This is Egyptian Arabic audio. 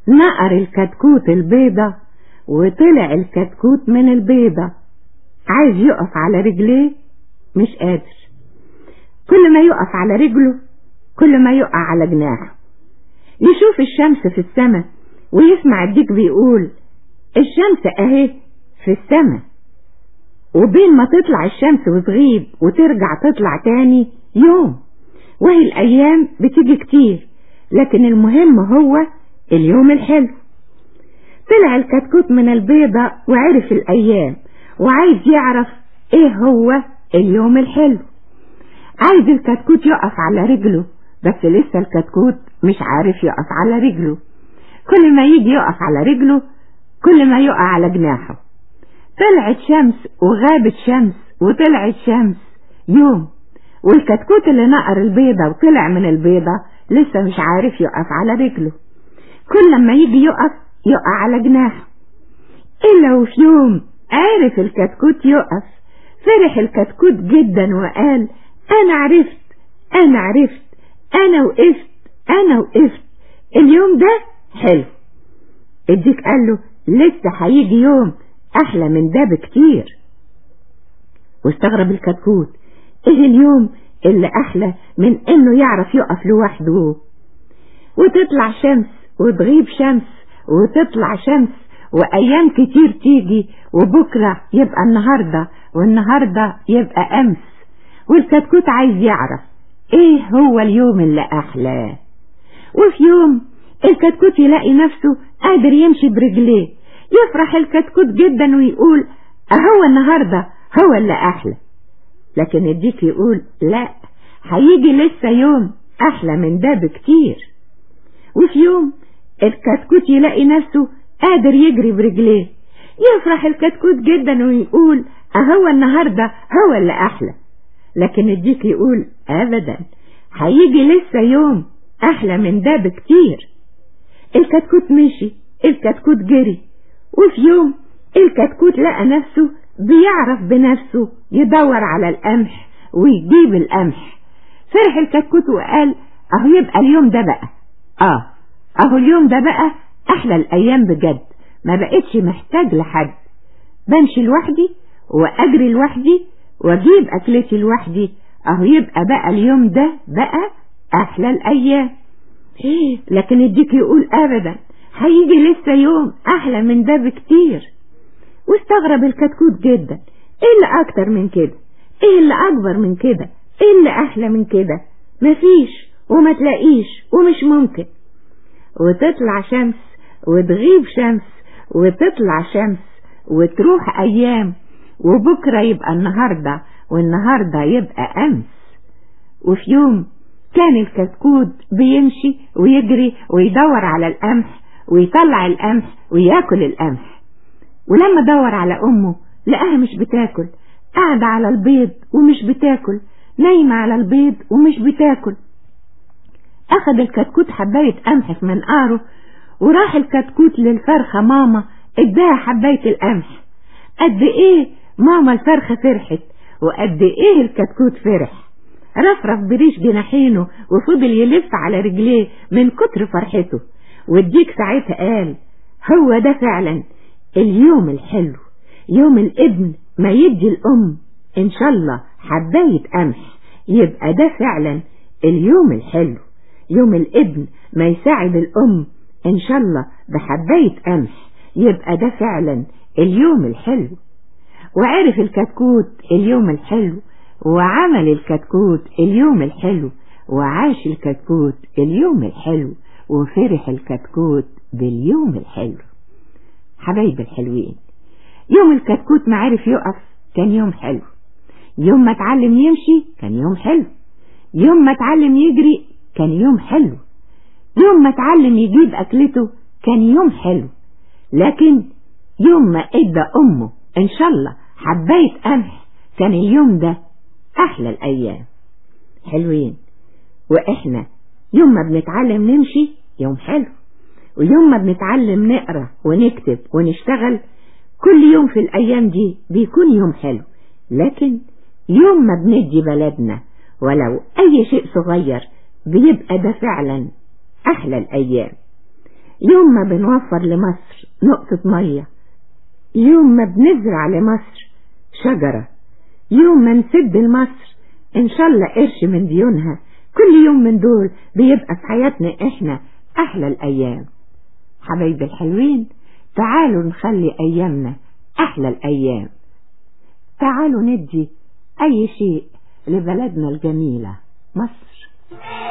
نقر الكتكوت البيضة وطلع الكتكوت من البيضة عايز يقف على رجليه مش قادر كل ما يقف على رجله كل ما يقع على جناحه يشوف الشمس في السماء ويسمع الديك بيقول الشمس اهي في السماء وبين ما تطلع الشمس وتغيب وترجع تطلع تاني يوم وهي الأيام بتيجي كتير لكن المهم هو اليوم الحلو طلع الكتكوت من البيضة وعرف الأيام وعايز يعرف ايه هو اليوم الحلو عايز الكتكوت يقف على رجله بس لسه الكتكوت مش عارف يقف على رجله كل ما يجي يقف على رجله كل ما يقع على جناحه طلعت شمس وغابت شمس وطلعت شمس يوم والكتكوت اللي نقر البيضة وطلع من البيضة لسه مش عارف يقف على رجله كل لما يجي يقف يقع على جناحه إلا وفي يوم عارف الكتكوت يقف فرح الكتكوت جدا وقال أنا عرفت أنا عرفت أنا وقفت أنا وقفت اليوم ده حلو الديك قال له لسه هيجي يوم أحلى من ده بكتير واستغرب الكتكوت ايه اليوم اللي احلى من انه يعرف يقف لوحده وتطلع شمس وتغيب شمس وتطلع شمس وايام كتير تيجي وبكرة يبقى النهاردة والنهاردة يبقى امس والكتكوت عايز يعرف ايه هو اليوم اللي احلى وفي يوم الكتكوت يلاقي نفسه قادر يمشي برجليه يفرح الكتكوت جدا ويقول اهو النهاردة هو اللي احلى لكن الديك يقول لا هيجي لسه يوم احلى من ده بكتير وفي يوم الكتكوت يلاقي نفسه قادر يجري برجليه يفرح الكتكوت جدا ويقول اهو النهاردة هو اللي احلى لكن الديك يقول ابدا هيجي لسه يوم احلى من ده بكتير الكتكوت مشي الكتكوت جري وفي يوم الكتكوت لقى نفسه بيعرف بنفسه يدور على القمح ويجيب القمح فرح الكتكوت وقال اهو يبقى اليوم ده بقى اه اهو اليوم ده بقى احلى الايام بجد ما بقتش محتاج لحد بمشي لوحدي واجري لوحدي واجيب اكلتي لوحدي اهو يبقى بقى اليوم ده بقى احلى الايام لكن الديك يقول ابدا هيجي لسه يوم احلى من ده بكتير واستغرب الكتكوت جدا ايه اللي اكتر من كده ايه اللي اكبر من كده ايه اللي احلى من كده مفيش وما تلاقيش ومش ممكن وتطلع شمس وتغيب شمس وتطلع شمس وتروح ايام وبكرة يبقى النهاردة والنهاردة يبقى امس وفي يوم كان الكتكوت بيمشي ويجري ويدور على القمح ويطلع القمح وياكل القمح ولما دور على امه لقاها مش بتاكل قاعدة على البيض ومش بتاكل نايمة على البيض ومش بتاكل اخد الكتكوت حباية قمح في منقاره وراح الكتكوت للفرخة ماما اداها حباية القمح قد ايه ماما الفرخة فرحت وقد ايه الكتكوت فرح رفرف بريش جناحينه وفضل يلف على رجليه من كتر فرحته والديك ساعتها قال هو ده فعلا اليوم الحلو يوم الابن ما يدي الام ان شاء الله حباية قمح يبقى ده فعلا اليوم الحلو يوم الابن ما يساعد الام ان شاء الله بحباية قمح يبقى ده فعلا اليوم الحلو وعرف الكتكوت اليوم الحلو وعمل الكتكوت اليوم الحلو وعاش الكتكوت اليوم الحلو وفرح الكتكوت باليوم الحلو حبايب الحلوين يوم الكتكوت ما عرف يقف كان يوم حلو يوم ما اتعلم يمشي كان يوم حلو يوم ما اتعلم يجري كان يوم حلو يوم ما اتعلم يجيب اكلته كان يوم حلو لكن يوم ما ادى امه ان شاء الله حباية قمح كان اليوم ده احلى الايام حلوين واحنا يوم ما بنتعلم نمشي يوم حلو ويوم ما بنتعلم نقرا ونكتب ونشتغل كل يوم في الايام دي بيكون يوم حلو لكن يوم ما بندي بلدنا ولو اي شيء صغير بيبقى ده فعلا احلى الايام يوم ما بنوفر لمصر نقطة مية يوم ما بنزرع لمصر شجرة يوم ما نسد لمصر إن شاء الله قرش من ديونها كل يوم من دول بيبقى في حياتنا إحنا أحلى الأيام حبايبي الحلوين تعالوا نخلي أيامنا أحلى الأيام تعالوا ندي أي شيء لبلدنا الجميلة مصر